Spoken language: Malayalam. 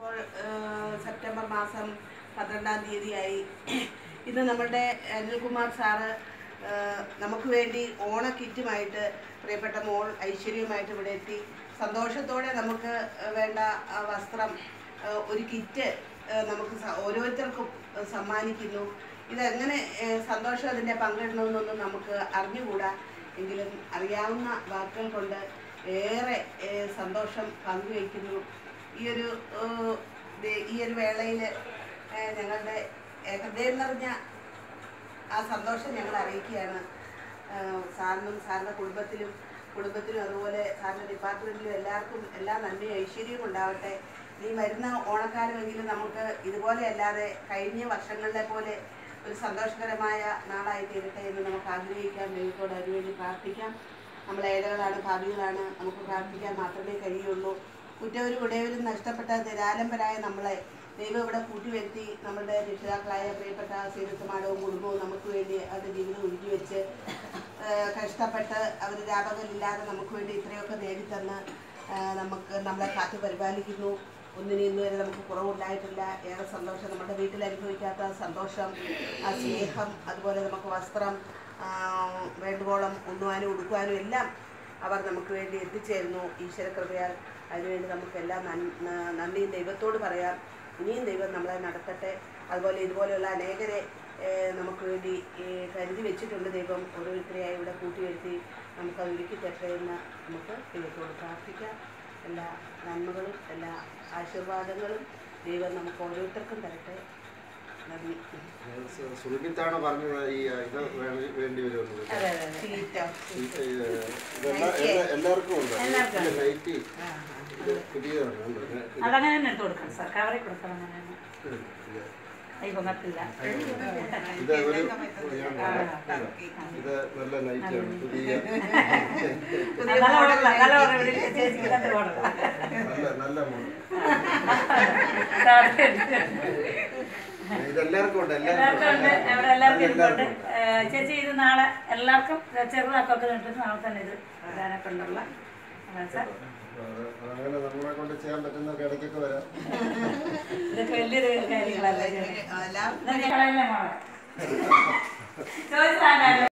ഇപ്പോൾ ഏഹ്, സെപ്റ്റംബർ മാസം പന്ത്രണ്ടാം തീയതിയായി ഇന്ന് നമ്മളുടെ അനിൽകുമാർ സാറ് ഏഹ്, നമുക്ക് വേണ്ടി ഓണ കിറ്റുമായിട്ട് പ്രിയപ്പെട്ട മോൾ ഐശ്വര്യമായിട്ട് ഇവിടെ എത്തി സന്തോഷത്തോടെ നമുക്ക് വേണ്ട ആ വസ്ത്രം ഏഹ്, ഒരു കിറ്റ് ഏഹ്, നമുക്ക് സ- ഓരോരുത്തർക്കും ഏഹ്, സമ്മാനിക്കുന്നു ഇതെങ്ങനെ ഏഹ്, സന്തോഷം അതിൻ്റെ പങ്കിടണമെന്നൊന്നും നമുക്ക് അറിഞ്ഞുകൂടാ എങ്കിലും അറിയാവുന്ന വാക്കുകൾ കൊണ്ട് ഏറെ ഏഹ്, സന്തോഷം പങ്കുവയ്ക്കുന്നു ഈ ഒരു ഏഹ്, ദേ- ഈ ഒരു വേളയിൽ ഞങ്ങളുടെ ഏഹ്, ഹൃദയം നിറഞ്ഞ ആ സന്തോഷം ഞങ്ങൾ അറിയിക്കുകയാണ് ഏഹ്, സാറിനും സാറിൻ്റെ കുടുംബത്തിലും കുടുംബത്തിനും അതുപോലെ സാറിൻ്റെ ഡിപ്പാർട്ട്മെൻറ്റിലും എല്ലാവർക്കും എല്ലാ നന്മയും ഐശ്വര്യവും ഉണ്ടാവട്ടെ ഈ വരുന്ന ഓണക്കാലമെങ്കിലും നമുക്ക് ഇതുപോലെ അല്ലാതെ കഴിഞ്ഞ വർഷങ്ങളിലെ പോലെ ഒരു സന്തോഷകരമായ നാളായി തീരട്ടെ എന്ന് നമുക്ക് ആഗ്രഹിക്കാം ദൈവത്തോട് അതിനുവേണ്ടി പ്രാർത്ഥിക്കാം നമ്മൾ ഏഴകളാണ് ഭാവികളാണ് നമുക്ക് പ്രാർത്ഥിക്കാൻ മാത്രമേ കഴിയുള്ളൂ കുറ്റവരും ഉടയവരും നഷ്ടപ്പെട്ട നിരാലംബരായ നമ്മളെ ദൈവം ഇവിടെ കൂട്ടിവരുത്തി നമ്മളുടെ രക്ഷിതാക്കളായ പ്രിയപ്പെട്ട സീരത്തുമാടവും കുടുംബവും നമുക്ക് വേണ്ടി അവരുടെ ജീവിതം ഒഴുകി വെച്ച് ഏഹ് കഷ്ടപ്പെട്ട് അവർ രാപകലില്ലാതെ നമുക്ക് വേണ്ടി ഇത്രയൊക്കെ നേടിത്തന്ന് ഏഹ് നമുക്ക് നമ്മളെ കാത്തു പരിപാലിക്കുന്നു ഒന്നിനും ഇന്ന് വരെ നമുക്ക് കുറവുണ്ടായിട്ടില്ല ഏറെ സന്തോഷം നമ്മുടെ വീട്ടിൽ അനുഭവിക്കാത്ത സന്തോഷം ആ സ്നേഹം അതുപോലെ നമുക്ക് വസ്ത്രം ആ, വേണ്ടുവോളം ഉണ്ണുവാനും ഉടുക്കുവാനും എല്ലാം അവർ നമുക്ക് വേണ്ടി എത്തിച്ചേരുന്നു ഈശ്വരകൃപയാൽ അതിനുവേണ്ടി നമുക്ക് എല്ലാം നൻ- ന- നന്ദിയും ദൈവത്തോട് പറയാം ഇനിയും ദൈവം നമ്മളെ നടത്തട്ടെ അതുപോലെ ഇതുപോലെയുള്ള അനേകരെ ഏഹ്, നമുക്ക് വേണ്ടി ഏഹ്, കരുതി വെച്ചിട്ടുണ്ട് ദൈവം ഓരോരുത്തരെയായി ഇവിടെ കൂട്ടിവരുത്തി നമുക്കത് ഒരുക്കി തരട്ടെ എന്ന് നമുക്ക് ദൈവത്തോട് പ്രാർത്ഥിക്കാം എല്ലാ നന്മകളും എല്ലാ ആശീർവാദങ്ങളും ദൈവം നമുക്ക് ഓരോരുത്തർക്കും തരട്ടെ നന്ദി സുൽഗിത്താണ് പറഞ്ഞത് ഈ ഇത് വേണ്ടി- വേണ്ടി വരുമെന്നത് അതെ അതെ സീറ്റോ ഈ, ഏ, ഇതെല്ലാം എല്ലാ- എല്ലാവർക്കും ഉണ്ട് എല്ലാവർക്കും ഇത് നൈറ്റി ഇത് പുതിയതാണ് ഉണ്ട്. ഇത് അതങ്ങനെ തന്നെ എടുത്ത് കൊടുക്കണം സാർ കവറിൽ കൊടുക്കണം അങ്ങനെ തന്നെ ഉം. ഇത് കൈ പൊങ്ങത്തില്ല ഇത് ഒരു ഇത് നല്ല നൈറ്റിയാണ് പുതിയ നല്ല ഓർഡറില്ല നല്ല ഓർഡർ ചേച്ചിക്ക് നല്ല ഓർഡർ നല്ല നല്ല മോഡൽ സാർ ഇതെല്ലാവർക്കും ഉണ്ട് എല്ലാവർക്കും ഉണ്ട് എല്ലാവർക്കും ഇവിടെ എല്ലാവർക്കും ഇരിപ്പുണ്ട് ഉണ്ട്. ഏഹ് ചേച്ചി ഇത് നാളെ എല്ലാവർക്കും ചെറുതാക്കൊക്കെ കിട്ടും നാളെ തന്നെ ഇത് ഇടാനൊക്കെ ഉണ്ടുള്ള അതാണ് സാർ അത് അങ്ങനെ നമ്മളെ കൊണ്ട് ചെയ്യാൻ പറ്റുന്നൊക്കെ ഇടയ്ക്കൊക്കെ വരാം ഇതൊക്കെ വലിയൊരു കാര്യങ്ങളല്ലേ എല്ലാം ഇതൊക്കെ കളയല്ലേ മോളെ ചോദിച്ചാൽ